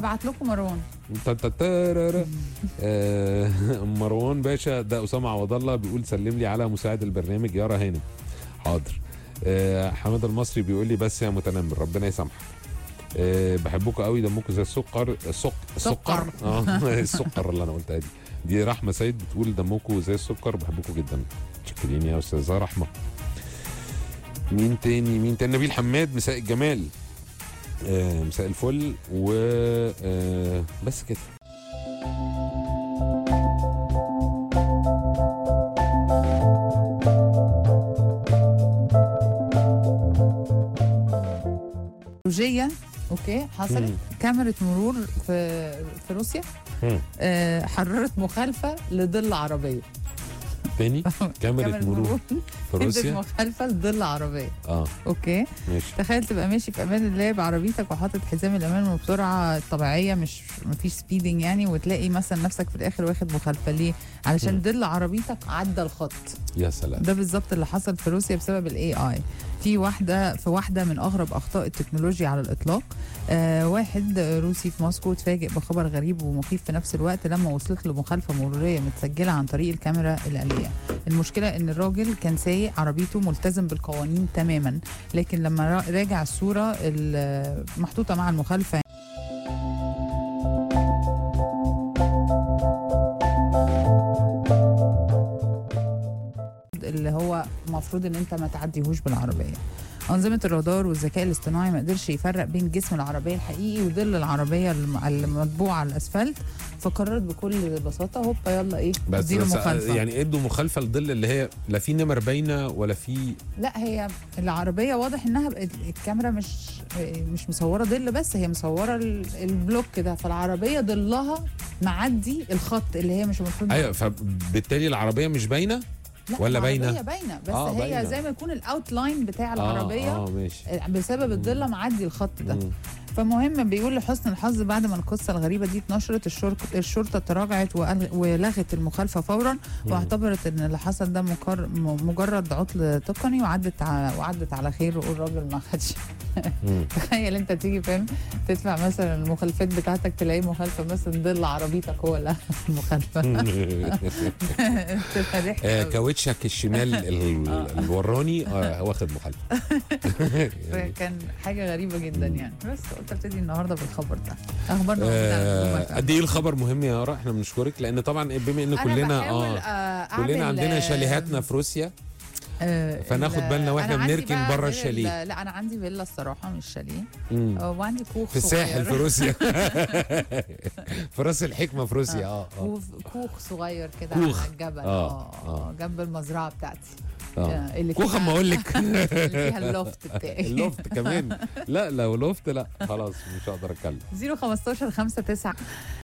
هبعت لكم مروان تا- تا- تارارا. آه، مروان باشا ده اسامه عوض الله بيقول سلم لي على مساعد البرنامج يارا هانم حاضر آه، حماد المصري بيقول لي بس يا متنمر ربنا يسامحك آه، بحبكم قوي دمكم زي السكر السك السكر اه السكر اللي انا قلتها دي دي رحمه سيد بتقول دمكم زي السكر بحبكم جدا شكرين يا استاذه رحمه مين تاني مين تاني نبيل حماد مساء الجمال آه، مساء الفل و آه، بس كده تكنولوجية اوكي حصلت مم. كاميرا مرور في في روسيا مم. آه حررت مخالفة لظل عربية تاني كاميرا مرور في ادت روسيا مخالفة لظل عربية اه اوكي ماشي تخيل تبقى ماشي في امان الله بعربيتك وحاطط حزام الامان وبسرعه طبيعيه مش مفيش سبيدنج يعني وتلاقي مثلا نفسك في الاخر واخد مخالفه ليه؟ علشان مم. ظل عربيتك عدى الخط يا سلام ده بالظبط اللي حصل في روسيا بسبب الاي اي في واحده في واحده من اغرب اخطاء التكنولوجيا على الاطلاق آه واحد روسي في موسكو اتفاجئ بخبر غريب ومخيف في نفس الوقت لما وصلت له مخالفه مروريه متسجله عن طريق الكاميرا الاليه المشكله ان الراجل كان سايق عربيته ملتزم بالقوانين تماما لكن لما را- راجع الصوره ال- محطوطه مع المخالفه اللي هو المفروض ان انت ما تعديهوش بالعربيه أنظمة الرادار والذكاء الاصطناعي ما قدرش يفرق بين جسم العربية الحقيقي وظل العربية الم- المطبوع على الأسفلت فقررت بكل بساطة هوبا يلا إيه بس, اديله بس مخالفة يعني ادوا مخالفه لظل اللي هي لا في نمر باينه ولا في لا هي العربية واضح إنها ب- الكاميرا مش مش مصورة ظل بس هي مصورة ال- البلوك ده فالعربية ظلها معدي الخط اللي هي مش المفروض ايوه فبالتالي العربيه مش باينه لا ولا العربية باينة؟ باينة بس آه، هي باينة. زي ما يكون الأوتلاين بتاع العربية اه, آه ماشي بسبب الضله معدي الخط ده مم. فمهم بيقول لحسن الحظ بعد ما القصه الغريبه دي اتنشرت الشرطه الشرطه تراجعت وألغ- ولغت المخالفه فورا واعتبرت ان اللي حصل ده مكر- م- مجرد عطل تقني وعدت ع- وعدت على خير والراجل ما خدش مم. تخيل انت تيجي فاهم تدفع مثلا المخالفات بتاعتك تلاقي مخالفه مثلا ظل عربيتك هو اللي المخالفه تبقى ضحك آه، أوي. كاوتشك الشمال ال- الوراني آه، واخد مخالفه يعني كان حاجه غريبه جدا يعني بس قلت ابتدي النهارده بالخبر ده اخبارنا موجودة على آه، الموقع. قد ايه الخبر مهم يا يارا احنا بنشكرك لان طبعا بما ان أنا كلنا بحاول، اه آه، كلنا أعمل، عندنا آه، شاليهاتنا في روسيا آه، فناخد ال- بالنا وإحنا أنا عندي بنركن بقى بره غير الشاليه. ال- لا انا عندي فيلا الصراحه مش شاليه مم. آه، وعندي كوخ في الساحل في صغير. روسيا في راس الحكمه في روسيا اه اه وف- كوخ صغير كده كوخ. على الجبل آه، اه آه. اه جنب المزرعه بتاعتي اه آه، اللي كوخ فيها- اما اقول لك اللي فيها اللوفت بتاعي اللوفت كمان لا لو لوفت لا خلاص مش هقدر اتكلم 015 5 9